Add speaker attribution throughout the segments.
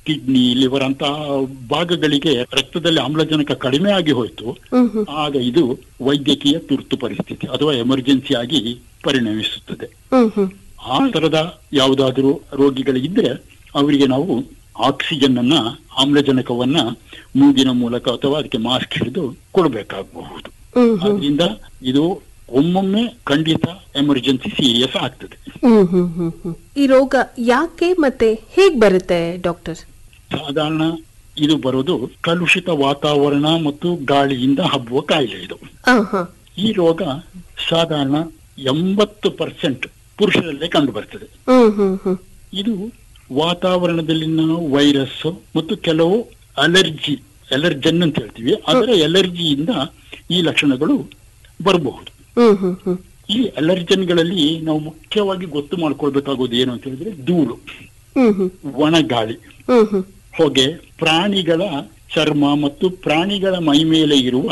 Speaker 1: Kidney liver ಅಂತ ಭಾಗಗಳಿಗೆ ರಕ್ತದಲ್ಲಿ ಆಮ್ಲಜನಕ ಕಡಿಮೆ ಆಗಿ ಹೋಯ್ತು
Speaker 2: ಹ್ಮ್ ಹ್ಮ್
Speaker 1: ಆಗ ಇದು ವೈದ್ಯಕೀಯ ತುರ್ತು ಪರಿಸ್ಥಿತಿ ಅಥವಾ ಎಮರ್ಜೆನ್ಸಿ ಆಗಿ ಪರಿಣಮಿಸುತ್ತದೆ
Speaker 2: ಹ್ಮ್ ಹ್ಮ್
Speaker 1: ಆ ತರದ ಯಾವುದಾದ್ರೂ ರೋಗಿಗಳಿದ್ರೆ ಅವರಿಗೆ ನಾವು ಆಕ್ಸಿಜನ್ ಅನ್ನ ಆಮ್ಲಜನಕವನ್ನ ಮೂಗಿನ ಮೂಲಕ ಅಥವಾ ಅದಕ್ಕೆ ಮಾಸ್ಕ್ ಹಿಡಿದು ಕೊಡಬೇಕಾಗಬಹುದು
Speaker 2: ಹ್ಮ್ ಹ್ಮ್
Speaker 1: ಅದರಿಂದ ಇದು ಒಮ್ಮೊಮ್ಮೆ ಖಂಡಿತ ಎಮರ್ಜೆನ್ಸಿ ಸೀರಿಯಸ್ ಆಗ್ತದೆ
Speaker 2: ಹ್ಮ್ ಹ್ಮ್ ಹ್ಮ್ ಹ್ಮ್ ಈ ರೋಗ ಯಾಕೆ ಮತ್ತೆ ಹೇಗ್ ಬರುತ್ತೆ ಡಾಕ್ಟರ್
Speaker 1: ಸಾಧಾರಣ ಇದು ಬರೋದು ಕಲುಷಿತ ವಾತಾವರಣ ಮತ್ತು ಗಾಳಿಯಿಂದ ಹಬ್ಬುವ ಕಾಯಿಲೆ ಇದು
Speaker 2: ಆ ಹಾ
Speaker 1: ಈ ರೋಗ ಸಾಧಾರಣ ಎಂಬತ್ತು ಪರ್ಸೆಂಟ್ ಪುರುಷರಲ್ಲೇ ಕಂಡು ಬರ್ತದೆ
Speaker 2: ಹ್ಮ್ ಹ್ಮ್ ಹ್ಮ್
Speaker 1: ಇದು ವಾತಾವರಣದಲ್ಲಿನ ವೈರಸ್ ಮತ್ತು ಕೆಲವು ಅಲರ್ಜಿ ಅಲರ್ಜನ್ ಅಂತ ಹೇಳ್ತೀವಿ ಅದರ ಎಲರ್ಜಿಯಿಂದ ಈ ಲಕ್ಷಣಗಳು ಬರಬಹುದು
Speaker 2: ಹ್ಮ್ ಹ್ಮ್ ಹ್ಮ್
Speaker 1: ಈ ಅಲರ್ಜನ್ಗಳಲ್ಲಿ ನಾವು ಮುಖ್ಯವಾಗಿ ಗೊತ್ತು ಮಾಡ್ಕೊಳ್ಬೇಕಾಗೋದು ಏನು ಅಂತ ಹೇಳಿದ್ರೆ ಧೂಳು
Speaker 2: ಹ್ಮ್ ಹ್ಮ್
Speaker 1: ಒಣ ಗಾಳಿ
Speaker 2: ಹ್ಮ್ ಹ್ಮ್
Speaker 1: ಹೊಗೆ ಪ್ರಾಣಿಗಳ ಚರ್ಮ ಮತ್ತು ಪ್ರಾಣಿಗಳ ಮೈ ಮೇಲೆ ಇರುವ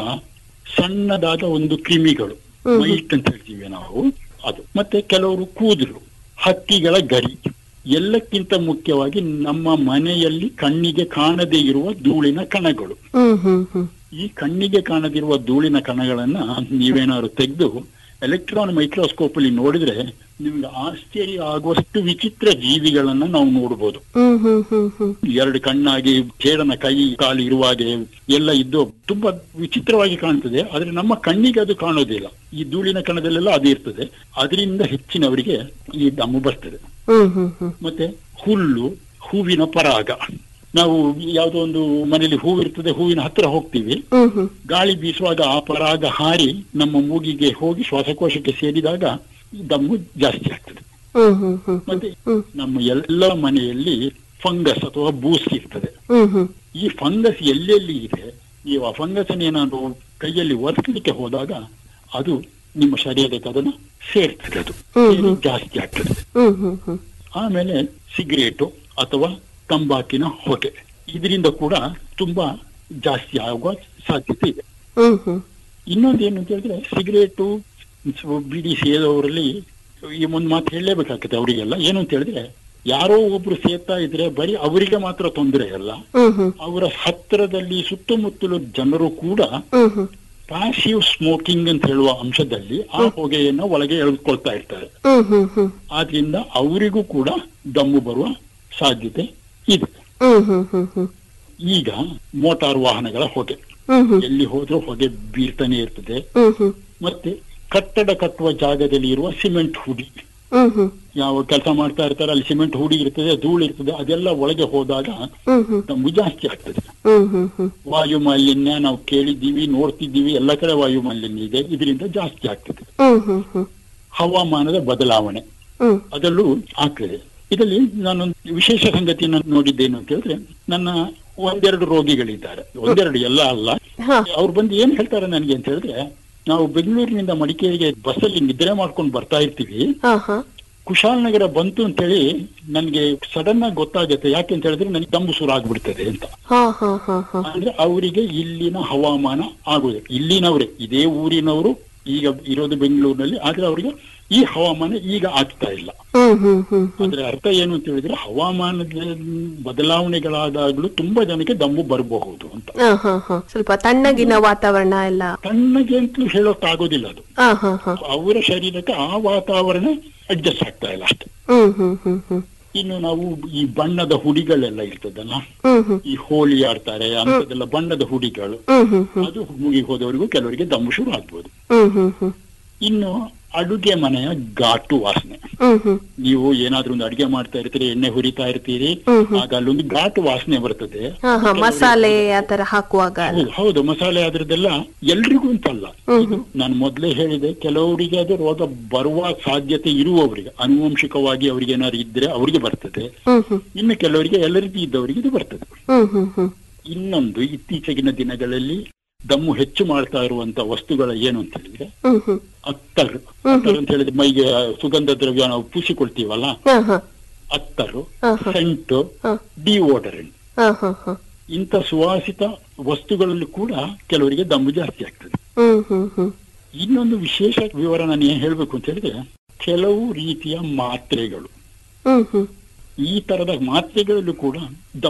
Speaker 1: ಸಣ್ಣದಾದ ಒಂದು ಕ್ರಿಮಿಗಳು
Speaker 2: ಹ್ಮ್.
Speaker 1: ಮೈಟ್ ಅಂತ ಹೇಳ್ತೀವಿ ನಾವು ಅದು ಮತ್ತೆ ಕೆಲವರು ಕೂದಲು ಹಕ್ಕಿಗಳ ಗರಿ ಎಲ್ಲಕ್ಕಿಂತ ಮುಖ್ಯವಾಗಿ ನಮ್ಮ ಮನೆಯಲ್ಲಿ ಕಣ್ಣಿಗೆ ಕಾಣದೇ ಇರುವ ಧೂಳಿನ ಕಣಗಳು
Speaker 2: ಹ್ಮ್ ಹ್ಮ್ ಹ್ಮ್
Speaker 1: ಈ ಕಣ್ಣಿಗೆ ಕಾಣದಿರುವ ಧೂಳಿನ ಕಣಗಳನ್ನ ನೀವೇನಾದ್ರು ತೆಗೆದು ಎಲೆಕ್ಟ್ರಾನ್ ಮೈಕ್ರೋಸ್ಕೋಪ್ ಅಲ್ಲಿ ನೋಡಿದ್ರೆ ನಿಮ್ಗೆ ಆಶ್ಚರ್ಯ ಆಗುವಷ್ಟು ವಿಚಿತ್ರ ಜೀವಿಗಳನ್ನ ನಾವು ನೋಡಬಹುದು
Speaker 2: ಹ್ಮ್ ಹ್ಮ್ ಹ್ಮ್ ಹ್ಮ್
Speaker 1: ಎರಡು ಕಣ್ಣಾಗಿ ಜೇಡನ ಕೈ ಕಾಲು ಇರುವ ಹಾಗೆ ಎಲ್ಲ ಇದ್ದು ತುಂಬಾ ವಿಚಿತ್ರವಾಗಿ ಕಾಣ್ತದೆ ಆದ್ರೆ ನಮ್ಮ ಕಣ್ಣಿಗೆ ಅದು ಕಾಣೋದಿಲ್ಲ ಈ ಧೂಳಿನ ಕಣದಲ್ಲೆಲ್ಲ ಅದು ಇರ್ತದೆ ಅದರಿಂದ ಹೆಚ್ಚಿನವರಿಗೆ ಈ ದಮ್ಮು ಬರ್ತದೆ
Speaker 2: ಹ್ಮ್ ಹ್ಮ್ ಹ್ಮ್
Speaker 1: ಮತ್ತೆ ಹುಲ್ಲು ಹೂವಿನ ಪರಾಗ ನಾವು ಯಾವುದೋ ಒಂದು ಮನೆಯಲ್ಲಿ ಹೂವು ಇರ್ತದೆ ಹೂವಿನ ಹತ್ರ ಹೋಗ್ತೀವಿ
Speaker 2: ಹ್ಮ್ ಹ್ಮ್
Speaker 1: ಗಾಳಿ ಬೀಸುವಾಗ ಆ ಪರಾಗ ಹಾರಿ ನಮ್ಮ ಮೂಗಿಗೆ ಹೋಗಿ ಶ್ವಾಸಕೋಶಕ್ಕೆ ಸೇರಿದಾಗ ಈ ದಮ್ಮು ಜಾಸ್ತಿ ಆಗ್ತದೆ
Speaker 2: ಹ್ಮ್ ಹ್ಮ್ ಹ್ಮ್
Speaker 1: ಮತ್ತೆ
Speaker 2: ಹ್ಮ್
Speaker 1: ನಮ್ಮ ಎಲ್ಲ ಮನೆಯಲ್ಲಿ ಫಂಗಸ್ ಅಥವಾ ಬೂಸ್ ಇರ್ತದೆ
Speaker 2: ಹ್ಮ್ ಹ್ಮ್
Speaker 1: ಈ ಫಂಗಸ್ ಎಲ್ಲೆಲ್ಲಿ ಇದೆ ನೀವು ಆ ಫಂಗಸ್ ಏನಾದ್ರು ಕೈಯಲ್ಲಿ ಒರೆಸ್ಲಿಕ್ಕೆ ಹೋದಾಗ ಅದು ನಿಮ್ಮ ಶರೀರಕ್ಕೆ ಅದನ್ನ ಸೇರ್ತದೆ ಅದು
Speaker 2: ಹ್ಮ್
Speaker 1: ಸೇರಿ ಜಾಸ್ತಿ ಆಗ್ತದೆ
Speaker 2: ಹ್ಮ್ ಹ್ಮ್ ಹ್ಮ್
Speaker 1: ಆಮೇಲೆ ಸಿಗರೇಟು ಅಥವಾ ತಂಬಾಕಿನ ಹೊಗೆ ಇದರಿಂದ ಕೂಡ ತುಂಬಾ ಜಾಸ್ತಿ ಆಗುವ ಸಾಧ್ಯತೆ ಇದೆ
Speaker 2: ಹ್ಮ್ ಹ್ಮ್
Speaker 1: ಇನ್ನೊಂದೇನು ಅಂತ ಹೇಳಿದ್ರೆ ಸಿಗರೇಟು ಬಿಡಿ ಸೇದವರಲ್ಲಿ ಈ ಒಂದು ಮಾತು ಹೇಳಲೇಬೇಕಾಗ್ತದೆ ಅವರಿಗೆಲ್ಲ ಏನು ಅಂತ ಹೇಳಿದ್ರೆ ಯಾರೋ ಒಬ್ರು ಸೇತಾ ಇದ್ರೆ ಬರೀ ಅವರಿಗೆ ಮಾತ್ರ ತೊಂದರೆ ಅಲ್ಲ
Speaker 2: ಹ್ಮ್ ಹ್ಮ್
Speaker 1: ಅವರ ಹತ್ತಿರದಲ್ಲಿ ಸುತ್ತಮುತ್ತಲು ಜನರು ಕೂಡ
Speaker 2: ಹ್ಮ್ ಹ್ಮ್
Speaker 1: ಪ್ಯಾಸಿವ್ ಸ್ಮೋಕಿಂಗ್ ಅಂತ ಹೇಳುವ ಅಂಶದಲ್ಲಿ ಆ ಹೊಗೆಯನ್ನು ಒಳಗೆ ಎಳೆದುಕೊಳ್ತಾ ಇರ್ತಾರೆ
Speaker 2: ಹ್ಮ್ ಹ್ಮ್ ಹ್ಮ್
Speaker 1: ಆದ್ರಿಂದ ಅವರಿಗೂ ಕೂಡ ದಮ್ಮು ಬರುವ ಸಾಧ್ಯತೆ ಇದೆ
Speaker 2: ಹ್ಮ್ ಹ್ಮ್ ಹ್ಮ್ ಹ್ಮ್
Speaker 1: ಈಗ ಮೋಟಾರ್ ವಾಹನಗಳ ಹೊಗೆ
Speaker 2: ಹ್ಮ್ ಹ್ಮ್
Speaker 1: ಎಲ್ಲಿ ಹೋದ್ರೂ ಹೊಗೆ ಬೀರ್ತಾನೆ ಇರ್ತದೆ
Speaker 2: ಹ್ಮ್ ಹ್ಮ್
Speaker 1: ಮತ್ತೆ ಕಟ್ಟಡ ಕಟ್ಟುವ ಜಾಗದಲ್ಲಿ ಇರುವ ಸಿಮೆಂಟ್ ಹುಡಿ
Speaker 2: ಹ್ಮ್ ಹ್ಮ್
Speaker 1: ಯಾವ ಕೆಲಸ ಮಾಡ್ತಾ ಇರ್ತಾರೆ ಅಲ್ಲಿ ಸಿಮೆಂಟ್ ಹುಡಿ ಇರ್ತದೆ ಧೂಳು ಇರ್ತದೆ ಅದೆಲ್ಲ ಒಳಗೆ ಹೋದಾಗ
Speaker 2: ಹ್ಮ್ ಹ್ಮ್
Speaker 1: ದಮ್ಮು ಜಾಸ್ತಿ ಆಗ್ತದೆ
Speaker 2: ಹ್ಮ್ ಹ್ಮ್ ಹ್ಮ್
Speaker 1: ವಾಯು ಮಾಲಿನ್ಯ ನಾವು ಕೇಳಿದ್ದೀವಿ ನೋಡ್ತಿದ್ದೀವಿ ಎಲ್ಲ ಕಡೆ ವಾಯು ಮಾಲಿನ್ಯ ಇದೆ ಇದರಿಂದ ಜಾಸ್ತಿ ಆಗ್ತದೆ
Speaker 2: ಹ್ಮ್ ಹ್ಮ್ ಹ್ಮ್
Speaker 1: ಹವಾಮಾನದ ಬದಲಾವಣೆ
Speaker 2: ಹ್ಮ್
Speaker 1: ಅದರಲ್ಲೂ ಆಗ್ತದೆ ಇದರಲ್ಲಿ ನಾನೊಂದು ವಿಶೇಷ ಸಂಗತಿಯನ್ನು ನೋಡಿದ್ದೇನು ಅಂತ ಹೇಳಿದ್ರೆ ನನ್ನ ಒಂದೆರಡು ರೋಗಿಗಳಿದ್ದಾರೆ ಒಂದೆರಡು ಎಲ್ಲ ಅಲ್ಲ
Speaker 2: ಹಾ
Speaker 1: ಅವ್ರು ಬಂದು ಏನ್ ಹೇಳ್ತಾರೆ ನನಗೆ ಅಂತ ಹೇಳಿದ್ರೆ ನಾವು ಬೆಂಗಳೂರಿನಿಂದ ಮಡಿಕೇರಿಗೆ ಬಸ್ಸಲ್ಲಿ ನಿದ್ರೆ ಮಾಡ್ಕೊಂಡು ಬರ್ತಾ ಇರ್ತೀವಿ
Speaker 2: ಹಾ ಹಾ
Speaker 1: ಕುಶಾಲನಗರ ಬಂತು ಅಂತೇಳಿ ನನ್ಗೆ ಸಡನ್ ಆಗಿ ಗೊತ್ತಾಗುತ್ತೆ ಯಾಕೆ ಅಂತ ಹೇಳಿದ್ರೆ ನನಗೆ ದಮ್ಮು ಶುರು ಆಗ್ಬಿಡ್ತದೆ ಅಂತ
Speaker 2: ಹಾ ಹಾ ಹಾ ಹಾ
Speaker 1: ಅಂದ್ರೆ ಅವರಿಗೆ ಇಲ್ಲಿನ ಹವಾಮಾನ ಆಗುದು ಇಲ್ಲಿನವರೇ ಇದೇ ಊರಿನವರು ಈಗ ಇರೋದು ಬೆಂಗಳೂರಿನಲ್ಲಿ ಆದ್ರೆ ಅವರಿಗೆ ಈ ಹವಾಮಾನ ಈಗ ಆಗ್ತಾ ಇಲ್ಲ
Speaker 2: ಹ್ಮ್ ಹ್ಮ್ ಹ್ಮ್ ಹ್ಮ್
Speaker 1: ಅದ್ರ ಅರ್ಥ ಏನು ಅಂತ ಹೇಳಿದ್ರೆ ಹವಾಮಾನದ ಬದಲಾವಣೆಗಳಾದಾಗ್ಲೂ ತುಂಬಾ ಜನಕ್ಕೆ ದಮ್ಮು ಬರಬಹುದು ಅಂತ
Speaker 2: ಹಾ ಹಾ ಹಾ ಸ್ವಲ್ಪ ತಣ್ಣಗಿನ ವಾತಾವರಣ ಎಲ್ಲ
Speaker 1: ತಣ್ಣಗೆ ಅಂತಲೂ ಹೇಳೋಕ್ ಆಗೋದಿಲ್ಲ ಅದು
Speaker 2: ಹಾ ಹಾ ಹಾ
Speaker 1: ಅವರ ಶರೀರಕ್ಕೆ ಆ ವಾತಾವರಣ ಅಡ್ಜಸ್ಟ್ ಆಗ್ತಾ ಇಲ್ಲ ಅಷ್ಟೇ
Speaker 2: ಹ್ಮ್ ಹ್ಮ್ ಹ್ಮ್ ಹ್ಮ್
Speaker 1: ಇನ್ನು ನಾವು ಈ ಬಣ್ಣದ ಹುಡಿಗಳೆಲ್ಲ ಇರ್ತದಲ್ಲ
Speaker 2: ಹ್ಮ್ ಹ್ಮ್
Speaker 1: ಈ ಹೋಳಿ ಆಡ್ತಾರೆ ಅಂತದೆಲ್ಲ ಬಣ್ಣದ ಹುಡಿಗಳು
Speaker 2: ಹ್ಮ್ ಹ್ಮ್ ಹ್ಮ್
Speaker 1: ಅದು ಮುಗಿ ಹೋದವರಿಗೂ ಕೆಲವರಿಗೆ ದಮ್ಮು ಶುರು ಆಗ್ಬೋದು
Speaker 2: ಹ್ಮ್ ಹ್ಮ್ ಹ್ಮ್
Speaker 1: ಇನ್ನು ಅಡುಗೆ ಮನೆಯ ಘಾಟು ವಾಸನೆ
Speaker 2: ಹ್ಮ್ ಹ್ಮ್
Speaker 1: ನೀವು ಏನಾದ್ರೂ ಒಂದು ಅಡಿಗೆ ಮಾಡ್ತಾ ಇರ್ತೀರಿ ಎಣ್ಣೆ ಹುರಿತಾ ಇರ್ತೀರಿ
Speaker 2: ಹ್ಮ್ ಹ್ಮ್.
Speaker 1: ಆಗ ಅಲ್ಲೊಂದು ಘಾಟು ವಾಸನೆ ಬರ್ತದೆ
Speaker 2: ಹಾ ಹಾ ಮಸಾಲೆ ಆತರ ಹಾಕುವಾಗ ಅಲ್ಲ
Speaker 1: ಹೌದು ಹೌದು ಮಸಾಲೆ ಅದ್ರದ್ದೆಲ್ಲ ಎಲ್ರಿಗೂ ಅಂತಲ್ಲ
Speaker 2: ಹ್ಮ್
Speaker 1: ಇದು ನಾನು ಮೊದಲೇ ಹೇಳಿದೆ ಕೆಲವರಿಗೆ ಅದು ರೋಗ ಬರುವ ಸಾಧ್ಯತೆ ಇರುವವರಿಗೆ ಆನುವಂಶಿಕವಾಗಿ ಅವರಿಗೆ ಏನಾದ್ರು ಇದ್ರೆ ಅವರಿಗೆ ಬರ್ತದೆ
Speaker 2: ಹ್ಮ್ ಹ್ಮ್
Speaker 1: ಇನ್ನು ಕೆಲವರಿಗೆ ಎಲರ್ಜಿ ಇದ್ದವರಿಗೆ ಇದು ಬರ್ತದೆ
Speaker 2: ಹ್ಮ್ ಹ್ಮ್ ಹ್ಮ್
Speaker 1: ಇನ್ನೊಂದು ಇತ್ತೀಚೆಗಿನ ದಿನಗಳಲ್ಲಿ ದಮ್ಮು ಹೆಚ್ಚು ಮಾಡ್ತಾ ಇರುವಂತ ವಸ್ತುಗಳ ಏನು ಅಂತ ಹೇಳಿದ್ರೆ
Speaker 2: ಹ್ಮ್ ಹ್ಮ್
Speaker 1: ಅತ್ತರ್ ಅತ್ತರ್ ಅಂತ ಹೇಳಿದ್ರೆ ಮೈಗೆ ಸುಗಂಧ ದ್ರವ್ಯ ನಾವು ಪೂಸಿಕೊಳ್ತೀವಲ್ಲ
Speaker 2: ಹಾ ಹಾ
Speaker 1: ಅತ್ತರು
Speaker 2: ಹಾ ಹಾ
Speaker 1: ಸೆಂಟ್
Speaker 2: ಹಾ
Speaker 1: ಡಿಓಡರೆಂಟ್
Speaker 2: ಹಾ ಹಾ ಹಾ
Speaker 1: ಇಂಥ ಸುವಾಸಿತ ವಸ್ತುಗಳಲ್ಲಿ ಕೂಡ ಕೆಲವರಿಗೆ ದಮ್ಮು ಜಾಸ್ತಿ ಆಗ್ತದೆ
Speaker 2: ಹ್ಮ್ ಹ್ಮ್ ಹ್ಮ್
Speaker 1: ಇನ್ನೊಂದು ವಿಶೇಷ ವಿವರ ನಾನು ಏನ್ ಹೇಳ್ಬೇಕು ಅಂತ ಹೇಳಿದ್ರೆ ಕೆಲವು ರೀತಿಯ ಮಾತ್ರೆಗಳು
Speaker 2: ಹ್ಮ್ ಹ್ಮ್
Speaker 1: ಈ ತರದ ಮಾತ್ರೆಗಳಲ್ಲೂ ಕೂಡ ದಮ್ಮು